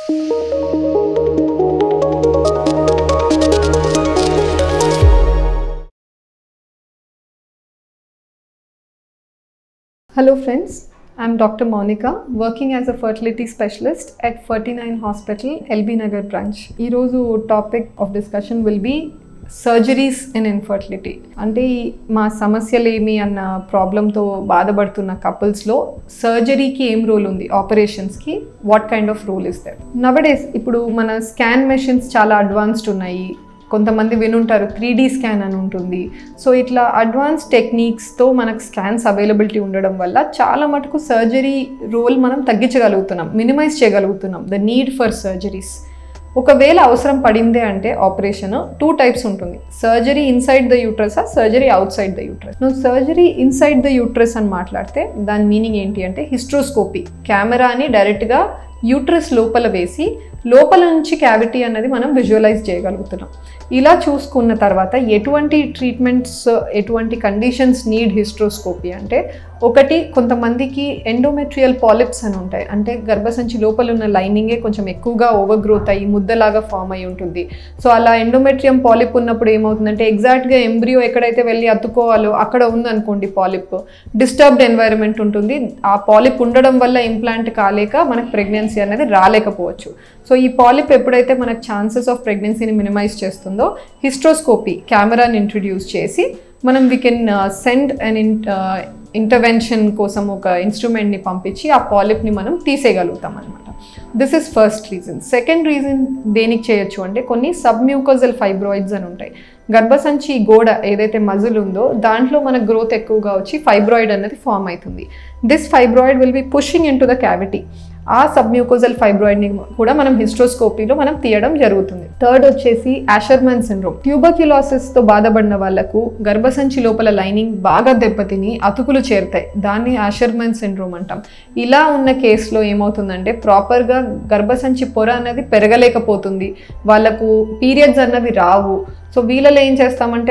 Hello friends, I'm Dr. Monica working as a fertility specialist at 49 Hospital, LB Nagar branch. ఈరోజు topic of discussion will be surgeries in infertility అంటే ఈ మా సమస్యలు ఏమి అన్న ప్రాబ్లంతో బాధపడుతున్న కపుల్స్లో సర్జరీకి ఏం రోల్ ఉంది ఆపరేషన్స్కి what kind of role is that nowadays ఇప్పుడు మన స్కాన్ మెషిన్స్ చాలా అడ్వాన్స్డ్ ఉన్నాయి కొంతమంది వినుంటారు త్రీ డీ స్కాన్ అని ఉంటుంది సో ఇట్లా అడ్వాన్స్ టెక్నిక్స్తో మనకు స్కాన్స్ అవైలబిలిటీ ఉండడం వల్ల చాలా మటుకు సర్జరీ రోల్ మనం తగ్గించగలుగుతున్నాం మినిమైజ్ చేయగలుగుతున్నాం ద నీడ్ ఫర్ సర్జరీస్ ఒకవేళ అవసరం పడిందే అంటే ఆపరేషన్ టూ టైప్స్ ఉంటుంది surgery inside the uterus surgery outside the uterus నువ్వు సర్జరీ ఇన్సైడ్ ద యూట్రస్ అని మాట్లాడితే దాని మీనింగ్ ఏంటి అంటే హిస్ట్రోస్కోపీ కెమెరాని డైరెక్ట్గా యూట్రస్ లోపల వేసి లోపల నుంచి క్యావిటీ అన్నది మనం విజువలైజ్ చేయగలుగుతున్నాం ఇలా చూసుకున్న తర్వాత ఎటువంటి ట్రీట్మెంట్స్ ఎటువంటి కండిషన్స్ నీడ్ హిస్ట్రోస్కోపీ అంటే ఒకటి కొంతమందికి ఎండోమెట్రియల్ పాలిప్స్ అని ఉంటాయి అంటే గర్భసంచి లోపల ఉన్న లైనింగే కొంచెం ఎక్కువగా ఓవర్ గ్రోత్ అయ్యి ముద్దలాగా ఫామ్ అయి ఉంటుంది సో అలా ఎండోమెట్రియం పాలిప్ ఉన్నప్పుడు ఏమవుతుందంటే ఎగ్జాక్ట్గా ఎంబ్రియో ఎక్కడైతే వెళ్ళి అతుక్కోవాలో అక్కడ ఉందనుకోండి పాలిప్ డిస్టర్బ్డ్ ఎన్వైరన్మెంట్ ఉంటుంది ఆ పాలిప్ ఉండడం వల్ల ఇంప్లాంట్ కాలేక మనకు ప్రెగ్నెన్సీ అనేది రాలేకపోవచ్చు సో ఈ పాలిప్ ఎప్పుడైతే మనకు ఛాన్సెస్ ఆఫ్ ప్రెగ్నెన్సీని మినిమైజ్ చేస్తుందో హిస్ట్రోస్కోపీ కెమెరాని ఇంట్రడ్యూస్ చేసి మనం we can send and intervention కోసం ఒక ఇన్స్ట్రుమెంట్ని పంపించి ఆ పాలిప్ని మనం తీసేయగలుగుతాం అనమాట this is first reason second reason దేనికి చేయొచ్చు అంటే కొన్ని సబ్మ్యూకోజల్ ఫైబ్రాయిడ్స్ అని ఉంటాయి గర్భసంచి గోడ ఏదైతే మజిల్ ఉందో దాంట్లో మన గ్రోత్ ఎక్కువగా వచ్చి ఫైబ్రాయిడ్ అనేది ఫామ్ అవుతుంది this fibroid will be pushing into the cavity ఆ సబ్మ్యూకోజల్ ఫైబ్రాయిడ్ని కూడా మనం హిస్ట్రోస్కోపీలో మనం తీయడం జరుగుతుంది థర్డ్ వచ్చేసి యాషర్మన్ సిండ్రోమ్ ట్యూబర్క్యులాసిస్తో బాధపడిన వాళ్ళకు గర్భసంచి లోపల లైనింగ్ బాగా దెబ్బతిని అతుకులు చేరుతాయి దాన్ని యాషర్మన్ సిండ్రోమ్ అంటాం ఇలా ఉన్న కేసులో ఏమవుతుందంటే ప్రాపర్గా గర్భసంచి పొర అనేది పెరగలేకపోతుంది వాళ్ళకు పీరియడ్స్ అన్నవి రావు సో వీళ్ళలో ఏం చేస్తామంటే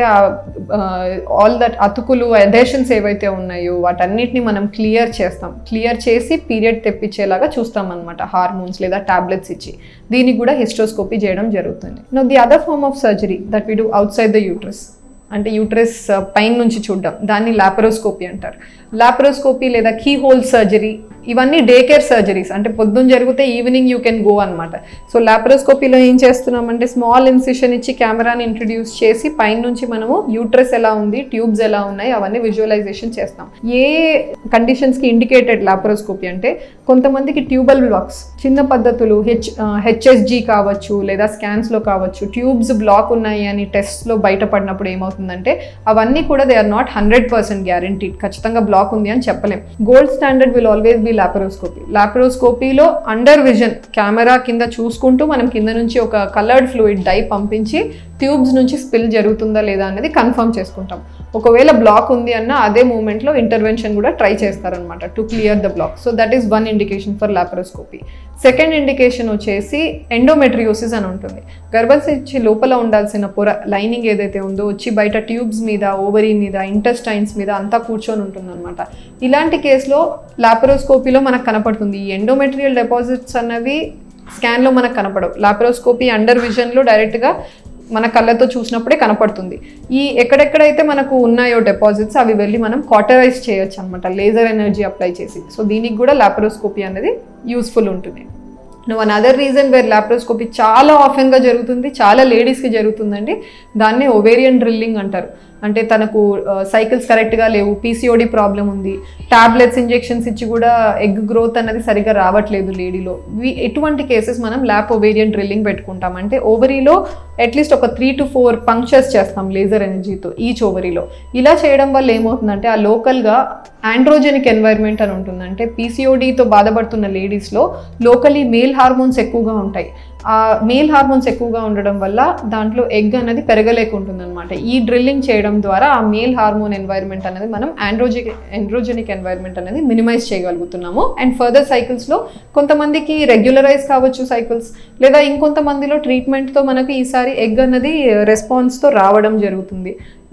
ఆల్ దట్ అతుకులు అడేషన్స్ ఏవైతే ఉన్నాయో వాటన్నిటిని మనం క్లియర్ చేస్తాం క్లియర్ చేసి పీరియడ్ తెప్పించేలాగా చూస్తాం అనమాట హార్మోన్స్ లేదా టాబ్లెట్స్ ఇచ్చి దీనికి కూడా హిస్ట్రోస్కోపీ చేయడం జరుగుతుంది no the other form of surgery that we do outside the uterus అంటే యూట్రస్ పైన నుంచి చూడడం దాన్ని లాపరోస్కోపీ అంటారు లాపరోస్కోపీ లేదా కీ హోల్ సర్జరీ ఇవన్నీ డే కేర్ సర్జరీస్ అంటే పొద్దున్న జరిగితే ఈవినింగ్ యూ కెన్ గో అనమాట సో లాపరోస్కోపీలో ఏం చేస్తున్నామంటే స్మాల్ ఇన్సిషన్ ఇచ్చి కెమెరాని ఇంట్రడ్యూస్ చేసి పైన నుంచి మనము యూట్రస్ ఎలా ఉంది ట్యూబ్స్ ఎలా ఉన్నాయి అవన్నీ విజువలైజేషన్ చేస్తాం ఏ కండిషన్స్కి ఇండికేటెడ్ లాపరోస్కోపీ అంటే కొంతమందికి ట్యూబల్ బ్లాక్స్ చిన్న పద్ధతులు హెచ్ హెచ్ఎస్జీ కావచ్చు లేదా స్కాన్స్లో కావచ్చు ట్యూబ్స్ బ్లాక్ ఉన్నాయి అని టెస్ట్లో బయటపడినప్పుడు ఏమవుతుందంటే అవన్నీ కూడా they are not hundred percent guaranteed ఖచ్చితంగా బ్లాక్ ఉంది అని చెప్పలేం gold standard will always be laparoscopy లాపరోస్కోపీలో అండర్ విజన్ కెమెరా కింద చూసుకుంటూ మనం కింద నుంచి ఒక కలర్డ్ ఫ్లూయిడ్ డై పంపించి ట్యూబ్స్ నుంచి స్పిల్ జరుగుతుందా లేదా అనేది కన్ఫర్మ్ చేసుకుంటాం ఒకవేళ బ్లాక్ ఉంది అన్న అదే మూమెంట్లో ఇంటర్వెన్షన్ కూడా ట్రై చేస్తారనమాట to clear the block so that is one indication for laparoscopy second indication వచ్చేసి ఎండోమెట్రియోసిస్ అని ఉంటుంది గర్భసంచి లోపల ఉండాల్సిన పొర లైనింగ్ ఏదైతే ఉందో వచ్చి బయట ట్యూబ్స్ మీద ఓవరీ మీద ఇంటెస్టైన్స్ మీద అంతా కూర్చొని ఉంటుందన్నమాట ఇలాంటి కేసులో లాపరోస్కోపీలో మనకు కనపడుతుంది ఈ ఎండోమెట్రియల్ డిపాజిట్స్ అన్నవి స్కాన్లో మనకు కనపడవు లాపరోస్కోపీ అండర్ విజన్లో డైరెక్ట్గా మన కళ్ళతో చూసినప్పుడే కనపడుతుంది ఈ ఎక్కడెక్కడైతే మనకు ఉన్నాయో డిపాజిట్స్ అవి వెళ్ళి మనం కాటరైజ్ చేయొచ్చు అనమాట లేజర్ ఎనర్జీ అప్లై చేసి సో దీనికి కూడా లాపరోస్కోపీ అనేది యూస్ఫుల్ ఉంటుంది నువ్వు one other reason where laparoscopy చాలా ఆఫెన్గా జరుగుతుంది చాలా లేడీస్కి జరుగుతుందండి దాన్నే ఒవేరియన్ డ్రిల్లింగ్ అంటారు అంటే తనకు సైకిల్స్ కరెక్ట్గా లేవు పీసీఓడి ప్రాబ్లం ఉంది టాబ్లెట్స్ ఇంజెక్షన్స్ ఇచ్చి కూడా ఎగ్ గ్రోత్ అన్నది సరిగా రావట్లేదు లేడీలో ఎటువంటి కేసెస్ మనం ల్యాప్ ఒవేరియన్ డ్రిల్లింగ్ పెట్టుకుంటాం అంటే ఓవరీలో అట్లీస్ట్ ఒక త్రీ టు ఫోర్ పంక్చర్స్ చేస్తాం లేజర్ ఎనర్జీతో ఈచ్ ఓవరీలో ఇలా చేయడం వల్ల ఏమవుతుందంటే ఆ లోకల్గా ఆండ్రోజెనిక్ ఎన్వైర్న్మెంట్ అని ఉంటుంది అంటే పీసీఓడితో బాధపడుతున్న లేడీస్లో లోకలీ మేల్ హార్మోన్స్ ఎక్కువగా ఉంటాయి ఆ మేల్ హార్మోన్స్ ఎక్కువగా ఉండడం వల్ల దాంట్లో ఎగ్ అనేది పెరగలేకుంటుంది అనమాట ఈ డ్రిల్లింగ్ చేయడం ద్వారా ఆ మేల్ హార్మోన్ ఎన్వైర్న్మెంట్ అనేది మనం ఆండ్రోజిక్ ఎండ్రోజెనిక్ ఎన్వైర్న్మెంట్ అనేది మినిమైజ్ చేయగలుగుతున్నాము అండ్ ఫర్దర్ సైకిల్స్లో కొంతమందికి రెగ్యులరైజ్ కావచ్చు సైకిల్స్ లేదా ఇంకొంతమందిలో ట్రీట్మెంట్తో మనకు ఈసారి ఎగ్ అన్నది రెస్పాన్స్తో రావడం జరుగుతుంది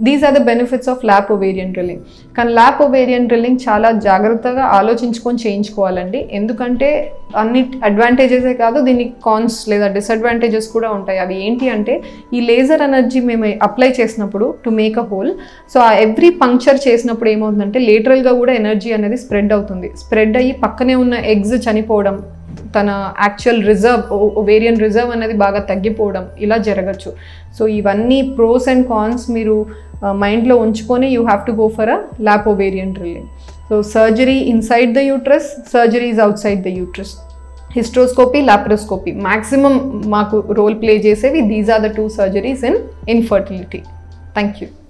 these are the benefits of lap ovarian drilling కానీ ల్యాప్ ఒవేరియన్ డ్రిల్లింగ్ చాలా జాగ్రత్తగా ఆలోచించుకొని చేయించుకోవాలండి ఎందుకంటే అన్ని అడ్వాంటేజెసే కాదు దీనికి కాన్స్ లేదా డిసడ్వాంటేజెస్ కూడా ఉంటాయి అవి ఏంటి అంటే ఈ లేజర్ ఎనర్జీ మేము అప్లై చేసినప్పుడు to make a hole so uh every puncture చేసినప్పుడు ఏమవుతుందంటే లేటరల్గా కూడా ఎనర్జీ అనేది స్ప్రెడ్ అవుతుంది స్ప్రెడ్ అయ్యి పక్కనే ఉన్న ఎగ్స్ చనిపోవడం తన యాక్చువల్ రిజర్వ్ ఓవేరియన్ రిజర్వ్ అనేది బాగా తగ్గిపోవడం ఇలా జరగచ్చు సో ఇవన్నీ ప్రోస్ అండ్ కాన్స్ మీరు మైండ్లో ఉంచుకొని you have to go for a lap ovarian drilling so surgery inside the uterus surgery is outside the uterus hysteroscopy laparoscopy maximum మాకు రోల్ ప్లే చేసేవి these are the two surgeries in infertility thank you